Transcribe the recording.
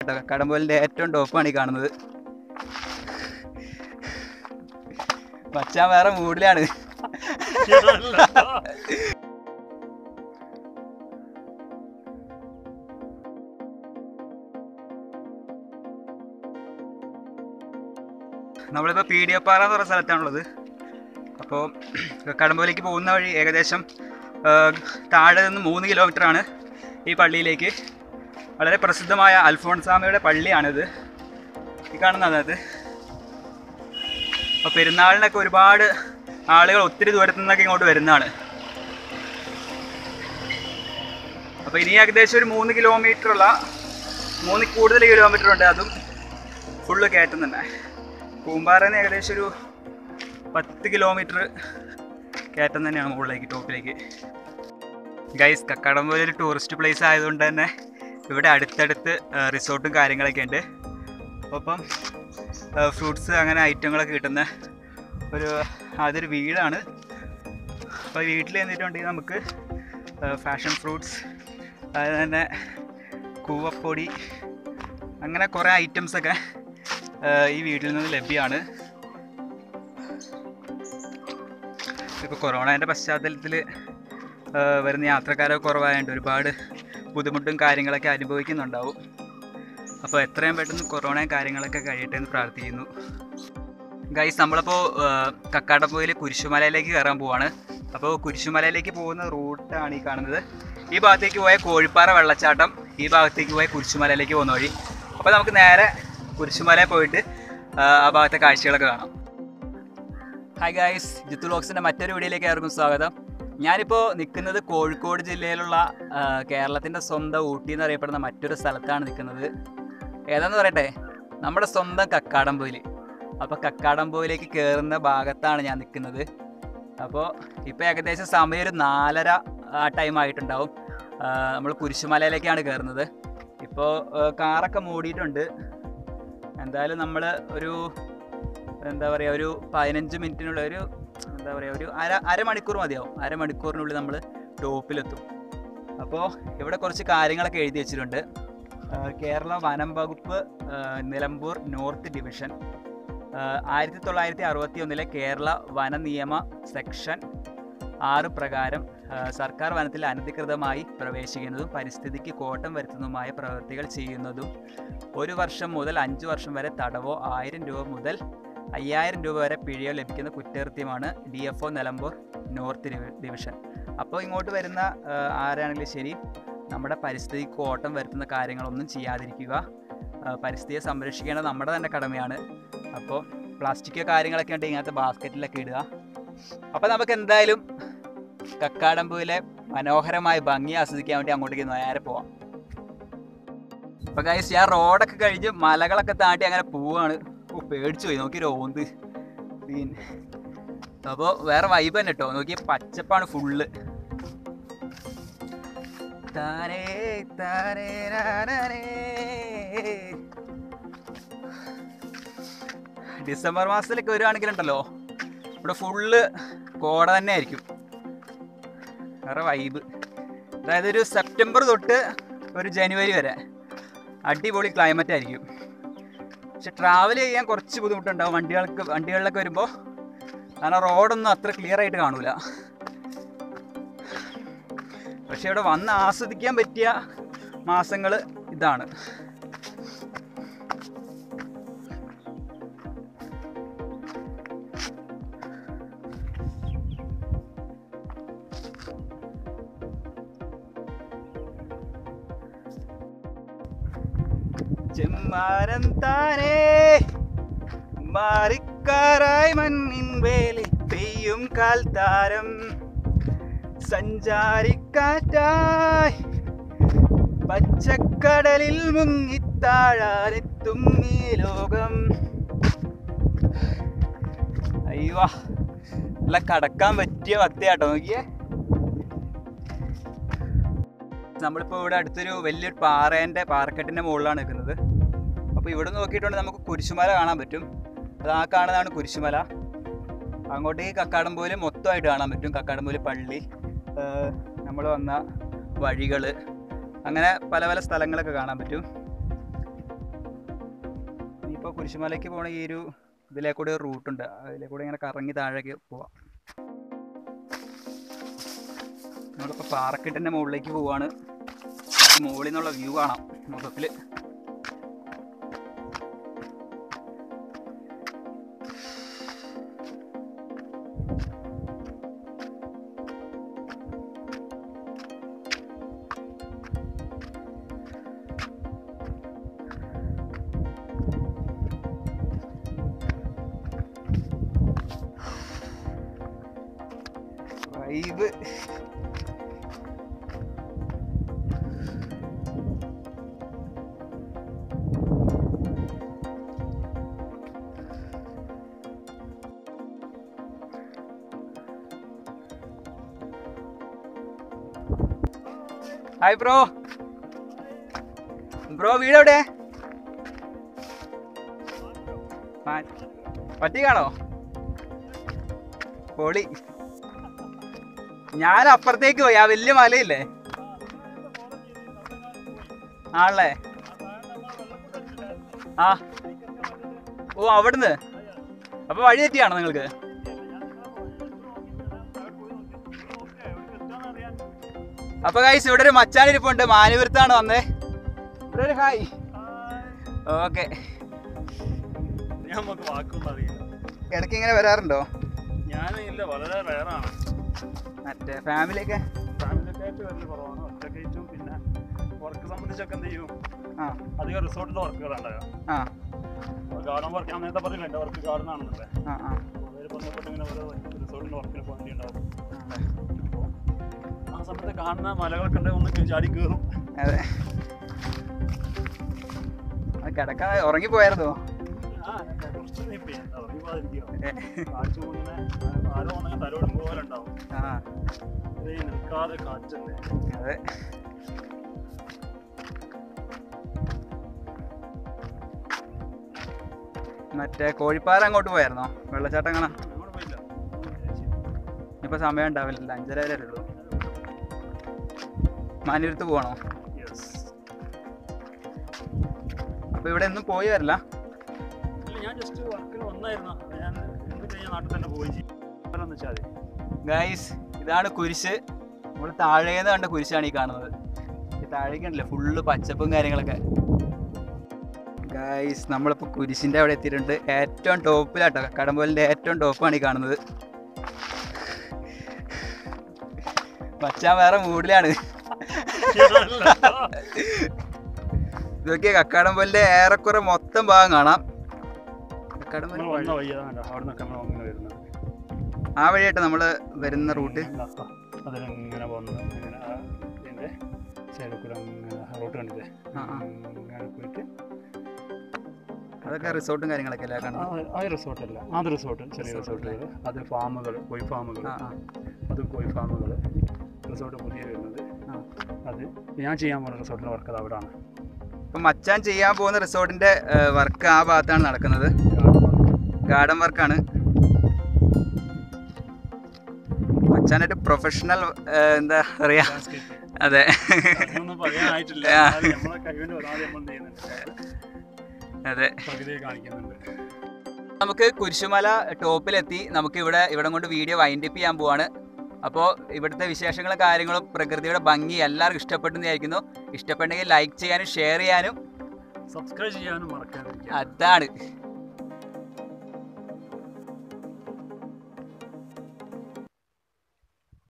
കേട്ടോ കടമ്പോലിൻ്റെ ഏറ്റവും ടോപ്പാണ് ഈ കാണുന്നത് മച്ചാൻ വേറെ മൂഡിലാണ് നമ്മളിപ്പോൾ പി ഡി എഫ് പാറ എന്ന് പറഞ്ഞ സ്ഥലത്താണുള്ളത് അപ്പോൾ കടമ്പോലേക്ക് പോകുന്ന വഴി ഏകദേശം ആ, താഴെ നിന്ന് മൂന്ന് കിലോമീറ്ററാണ് ഈ പള്ളിയിലേക്ക് വളരെ പ്രസിദ്ധമായ അൽഫോൺസാമയുടെ പള്ളിയാണിത് ഈ കാണുന്നതാണ് അത് അപ്പോൾ പെരുന്നാളിനൊക്കെ ഒരുപാട് ആളുകൾ ഒത്തിരി ദൂരത്തു നിന്നൊക്കെ ഇങ്ങോട്ട് വരുന്നതാണ് അപ്പോൾ ഇനി ഏകദേശം ഒരു മൂന്ന് കിലോമീറ്ററുള്ള മൂന്നിൽ കൂടുതൽ കിലോമീറ്റർ ഉണ്ട് അതും ഫുള്ള് കയറ്റം തന്നെ കൂമ്പാറയിൽ നിന്ന് ഏകദേശം ഒരു പത്ത് കിലോമീറ്റർ കയറ്റം തന്നെയാണ് മുകളിലേക്ക് ടോപ്പിലേക്ക് ഗൈസ് കക്കാടംപോലെ ഒരു ടൂറിസ്റ്റ് പ്ലേസ് ആയതുകൊണ്ട് തന്നെ ഇവിടെ അടുത്തടുത്ത് റിസോർട്ടും കാര്യങ്ങളൊക്കെ ഉണ്ട് അപ്പം ഫ്രൂട്ട്സ് അങ്ങനെ ഐറ്റങ്ങളൊക്കെ കിട്ടുന്ന ഒരു അതൊരു വീടാണ് അപ്പോൾ വീട്ടിൽ ചെന്നിട്ടുണ്ടെങ്കിൽ നമുക്ക് ഫാഷൻ ഫ്രൂട്ട്സ് അതുപോലെ തന്നെ കൂവപ്പൊടി അങ്ങനെ കുറേ ഐറ്റംസൊക്കെ ഈ വീട്ടിൽ നിന്ന് ലഭ്യമാണ് ഇപ്പോൾ കൊറോണേൻ്റെ പശ്ചാത്തലത്തിൽ വരുന്ന യാത്രക്കാരൊക്കെ കുറവായതുകൊണ്ട് ഒരുപാട് ബുദ്ധിമുട്ടും കാര്യങ്ങളൊക്കെ അനുഭവിക്കുന്നുണ്ടാവും അപ്പോൾ എത്രയും പെട്ടെന്ന് കൊറോണയും കാര്യങ്ങളൊക്കെ കഴിയട്ടെ എന്ന് പ്രാർത്ഥിക്കുന്നു ഗൈസ് നമ്മളിപ്പോൾ കക്കാടംപോയിൽ കുരിശുമലയിലേക്ക് കയറാൻ പോവാണ് അപ്പോൾ കുരിശുമലയിലേക്ക് പോകുന്ന റൂട്ടാണ് ഈ കാണുന്നത് ഈ ഭാഗത്തേക്ക് പോയ കോഴിപ്പാറ വെള്ളച്ചാട്ടം ഈ ഭാഗത്തേക്ക് പോയ കുരിശുമലയിലേക്ക് പോകുന്ന വഴി അപ്പോൾ നമുക്ക് നേരെ കുരിശുമലയിൽ പോയിട്ട് ആ, ആ ഭാഗത്തെ കാഴ്ചകളൊക്കെ കാണാം ഹായ് ഗായ്സ് ജിത്തു ലോക്സിൻ്റെ മറ്റൊരു വീഡിയോയിലേക്ക് ഏവർക്കും സ്വാഗതം ഞാനിപ്പോൾ നിൽക്കുന്നത് കോഴിക്കോട് ജില്ലയിലുള്ള ആ, കേരളത്തിൻ്റെ സ്വന്തം ഊട്ടി എന്നറിയപ്പെടുന്ന മറ്റൊരു സ്ഥലത്താണ് നിൽക്കുന്നത് ഏതാന്ന് പറയട്ടെ നമ്മുടെ സ്വന്തം കക്കാടംപോയിൽ അപ്പോൾ കക്കാടംപോയിലേക്ക് കയറുന്ന ഭാഗത്താണ് ഞാൻ നിൽക്കുന്നത് അപ്പോൾ ഇപ്പോൾ ഏകദേശം സമയം ഒരു നാലര ആ ടൈം ആയിട്ടുണ്ടാവും നമ്മൾ കുരിശുമലയിലേക്കാണ് കയറുന്നത് ഇപ്പോൾ കാറൊക്കെ മൂടിയിട്ടുണ്ട് എന്തായാലും നമ്മൾ ഒരു എന്താ പറയുക ഒരു പതിനഞ്ച് മിനിറ്റിനുള്ള ഒരു എന്താ പറയുക ഒരു അര അരമണിക്കൂർ മതിയാവും അരമണിക്കൂറിനുള്ളിൽ നമ്മൾ ടോപ്പിലെത്തും അപ്പോൾ ഇവിടെ കുറച്ച് കാര്യങ്ങളൊക്കെ എഴുതി വെച്ചിട്ടുണ്ട് ആ, കേരള വനം വകുപ്പ് ആ, നിലമ്പൂർ നോർത്ത് ഡിവിഷൻ ആയിരത്തി തൊള്ളായിരത്തി അറുപത്തി ഒന്നിലെ കേരള വന നിയമ സെക്ഷൻ ആറ് പ്രകാരം ആ, സർക്കാർ വനത്തിൽ അനധികൃതമായി പ്രവേശിക്കുന്നതും പരിസ്ഥിതിക്ക് കോട്ടം വരുത്തുന്നതുമായ പ്രവൃത്തികൾ ചെയ്യുന്നതും ഒരു വർഷം മുതൽ അഞ്ച് വർഷം വരെ തടവോ ആയിരം രൂപ മുതൽ അയ്യായിരം രൂപ വരെ പിഴയോ ലഭിക്കുന്ന കുറ്റകൃത്യമാണ് D F O Nilambur north ഡിവി- ഡിവിഷൻ അപ്പോൾ ഇങ്ങോട്ട് വരുന്ന ആ, ആരാണെങ്കിലും ശരി നമ്മുടെ പരിസ്ഥിതിക്ക് കോട്ടം വരുത്തുന്ന കാര്യങ്ങളൊന്നും ചെയ്യാതിരിക്കുക ആ, പരിസ്ഥിതിയെ സംരക്ഷിക്കേണ്ടത് നമ്മുടെ തന്നെ കടമയാണ് അപ്പോൾ പ്ലാസ്റ്റിക് കാര്യങ്ങളൊക്കെ ഉണ്ടെങ്കിൽ ഇങ്ങനത്തെ ബാസ്ക്കറ്റിലൊക്കെ ഇടുക അപ്പോൾ നമുക്ക് എന്തായാലും കക്കാടമ്പൂവിലെ മനോഹരമായ ഭംഗി ആസ്വദിക്കാൻ വേണ്ടി അങ്ങോട്ടേക്ക് നേരെ പോവാം അപ്പൊ ഗൈസ് ഞാൻ റോഡൊക്കെ കഴിഞ്ഞ് മലകളൊക്കെ താണ്ടി അങ്ങനെ പോവാണ് ഓ പേടിച്ചു പോയി നോക്കി ഓന്ത് പിന്നെ അപ്പോൾ വേറെ വൈബ് തന്നെ കേട്ടോ നോക്കി പച്ചപ്പാണ് ഫുള്ള് താനേ താനേ നാനേ. ഡിസംബർ മാസത്തിലൊക്കെ വരുവാണെങ്കിലുണ്ടല്ലോ ഇവിടെ ഫുള്ള് കോട തന്നെ ആയിരിക്കും വേറെ വൈബ് അതായത് ഒരു സെപ്റ്റംബർ തൊട്ട് ഒരു ജനുവരി വരെ അടിപൊളി ക്ലൈമറ്റ് ആയിരിക്കും പക്ഷെ ട്രാവൽ ചെയ്യാൻ കുറച്ച് ബുദ്ധിമുട്ടുണ്ടാവും വണ്ടികൾക്ക് വണ്ടികളിലൊക്കെ വരുമ്പോൾ കാരണം റോഡൊന്നും അത്ര ക്ലിയർ ആയിട്ട് കാണൂല പക്ഷെ ഇവിടെ വന്ന് ആസ്വദിക്കാൻ പറ്റിയ മാസങ്ങൾ ഇതാണ് ചെമ്മാരം താനേ മാറിക്കാറായി മണ്ണിൻ വേലി പെയ്യും കാൽത്താരം സഞ്ചാരിക്കാറ്റായി പച്ചക്കടലിൽ മുങ്ങിത്താഴാനെത്തും ഈ ലോകം അയ്യോ നല്ല കടക്കാൻ പറ്റിയ വത്തയാട്ടോ നോക്കിയേ നമ്മളിപ്പോൾ ഇവിടെ അടുത്തൊരു വലിയൊരു പാറേൻ്റെ പാറക്കെട്ടിൻ്റെ മുകളിലാണ് നിൽക്കുന്നത് അപ്പോൾ ഇവിടെ നോക്കിയിട്ടുണ്ടെങ്കിൽ നമുക്ക് കുരിശുമല കാണാൻ പറ്റും അത് ആ കാണുന്നതാണ് കുരിശുമല അങ്ങോട്ടേക്ക് കക്കാടംപോല് മൊത്തമായിട്ട് കാണാൻ പറ്റും കക്കാടംപോല് പള്ളി നമ്മൾ വന്ന വഴികൾ അങ്ങനെ പല പല സ്ഥലങ്ങളൊക്കെ കാണാൻ പറ്റും നമ്മളിപ്പോൾ കുരിശുമലയ്ക്ക് പോണ ഈ ഒരു ഇതിലേ കൂടെ ഒരു റൂട്ടുണ്ട് അതിലേ കൂടെ ഇങ്ങനെ കറങ്ങി താഴേക്ക് പോവാം നമ്മളിപ്പോൾ പാറക്കെട്ടിൻ്റെ മുകളിലേക്ക് പോവാണ് മുകളിൽ നിന്നുള്ള വ്യൂ കാണാം മൊത്തത്തിൽ വൈബ് ഹായ് ബ്രോ ബ്രോ വീട് എവിടെ പറ്റിക്കാണോ പൊളി ഞാൻ അപ്പുറത്തേക്ക് പോയി ആ വലിയ മലയില്ലേ ആണല്ലേ ആ ഓ അവിടുന്ന് അപ്പൊ വഴി തെറ്റിയാണോ നിങ്ങൾക്ക് അപ്പൊ ഗൈസ് ഇവിടെ ഒരു മച്ചാനിരിപ്പുണ്ട് മാനുപുരത്താണ് വന്നേ ഇവിടെ ഒരു ഹായ് ഓക്കെ നമുക്ക് വാക്കൊന്നും അറിയില്ല ഇടയ്ക്ക് ഇങ്ങനെ വരാറുണ്ടോ ഞാൻ ഇല്ല വളരെ റയറാണ് മറ്റേ ഫാമിലിയൊക്കെ ഫാമിലിയൊക്കെ ആയിട്ട് വലിയ കുറവാണ് ഒറ്റക്കായിട്ടും പിന്നെ വർക്ക് സംബന്ധിച്ചൊക്കെ എന്ത് ചെയ്യും ആ അധികം റിസോർട്ടിന്റെ വർക്കുകളുണ്ടായോ ആ ഗാർഡൻ വർക്ക് ഞാൻ നേരത്തെ പറഞ്ഞില്ല എൻ്റെ വർക്ക് ഗാർഡൻ ആണെന്നല്ലേ ആ ആ അവർ ബന്ധപ്പെട്ട് ഇങ്ങനെ ഓരോ റിസോർട്ടിന്റെ വർക്കിന് പോകേണ്ടിയുണ്ടാവും ആ. ആ സമയത്ത് കാണുന്ന മലകളൊക്കെ ഉണ്ട് ഒന്ന് ചാടി കയറും അതെ അത് കിടക്കാൻ ഉറങ്ങിപ്പോയായിരുന്നോ ആ കുറച്ച് നീപ്പേ ഇറങ്ങി പോകാതിരിക്കോ കാറ്റ് ഇങ്ങനെ ആരോ വന്നെങ്കിൽ തലോടും പോലെ ഉണ്ടാവും ആ ഇത് ഈ നിൽക്കാതെ കാറ്റല്ലേ അതെ മറ്റേ കോഴിപ്പാറ അങ്ങോട്ട് പോയായിരുന്നോ വെള്ളച്ചാട്ടം കാണാൻ അങ്ങോട്ട് പോയില്ല ഇപ്പൊ സമയം ഉണ്ടാവില്ല അഞ്ചര വരെ ഉള്ളൂ മാനൂരത്ത് പോകണോ യെസ് അപ്പൊ ഇവിടെ ഒന്നും പോയി വരില്ല ഇല്ല ഞാൻ ജസ്റ്റ് വർക്കിന് വന്നായിരുന്നു അപ്പൊ ഞാൻ എന്ത് കഴിഞ്ഞാൽ നാട്ടിൽ തന്നെ പോയി എന്ന് വെച്ചാൽ ഗൈസ് ഇതാണ് കുരിശ് നമ്മൾ താഴേന്ന് കണ്ട കുരിശാണ് ഈ കാണുന്നത് ഈ താഴേക്ക് ഉണ്ടല്ലേ ഫുള്ള് പച്ചപ്പും കാര്യങ്ങളൊക്കെ ഗൈസ് നമ്മളിപ്പോൾ കുരിശിൻ്റെ അവിടെ എത്തിയിട്ടുണ്ട് ഏറ്റവും ടോപ്പിലാട്ടോ കടമ്പോലിൻ്റെ ഏറ്റവും ടോപ്പാണ് ഈ കാണുന്നത് മച്ചാൻ വേറെ മൂഡിലാണ് ഇതൊക്കെ കക്കാടംപോലിൻ്റെ ഏറെക്കുറെ മൊത്തം ഭാഗം കാണാം കക്കാടംപോലി നമ്മൾ വന്ന വഴി അതാണ് അവിടെ നിന്നൊക്കെ നമ്മൾ അങ്ങനെ വരുന്നത് ആ വഴിയായിട്ട് നമ്മൾ വരുന്ന റൂട്ട് അതിലിങ്ങനെ വന്ന് ഇങ്ങനെ ആ ഇതിൻ്റെ സൈഡിൽ കൂടെ അങ്ങനെ റൂട്ട് കണ്ടില്ലേ ആ, ആ. അങ്ങനെ പോയിട്ട് അതൊക്കെ റിസോർട്ടും കാര്യങ്ങളൊക്കെ അല്ലേ കാണുന്നത് ആ റിസോർട്ടല്ല അത് റിസോർട്ട് ചെറിയ റിസോർട്ടുകൾ അത് ഫാമുകൾ കോഴി ഫാമുകൾ ആ ആ അത് കോഴി ഫാമുകൾ റിസോർട്ട് പുതിയ വരുന്നത് ആ. അത് ഞാൻ ചെയ്യാൻ പോകുന്ന റിസോർട്ടിൻ്റെ വർക്ക് അത് അവിടെയാണ് ഇപ്പൊ മച്ചാൻ ചെയ്യാൻ പോകുന്ന റിസോർട്ടിന്റെ വർക്ക് ആ ഭാഗത്താണ് നടക്കുന്നത് ഗാർഡൻ വർക്കാണ് മച്ചാനായിട്ട് പ്രൊഫഷണൽ എന്താ പറയാ അതെ അതൊന്നും പറയാനായിട്ടില്ല ആ. എന്നാലും നമ്മളെ കഴിവിൻ്റെ പരമാവധി നമ്മൾ ചെയ്യുന്നുണ്ട് അതെ പകുതി കാണിക്കുന്നുണ്ട് നമുക്ക് കുരിശുമല ടോപ്പിലെത്തി നമുക്ക് ഇവിടെ ഇവിടെ കൊണ്ട് വീഡിയോ വൈൻഡപ്പ് ചെയ്യാൻ പോവാണ് അപ്പോൾ ഇവിടുത്തെ വിശേഷങ്ങളും കാര്യങ്ങളും പ്രകൃതിയുടെ ഭംഗി എല്ലാവർക്കും ഇഷ്ടപ്പെട്ടെന്ന് വിചാരിക്കുന്നു ഇഷ്ടപ്പെട്ടെങ്കിൽ ലൈക്ക് ചെയ്യാനും ഷെയർ ചെയ്യാനും സബ്സ്ക്രൈബ് ചെയ്യാനും മറക്കാതിരിക്കുക അതാണ്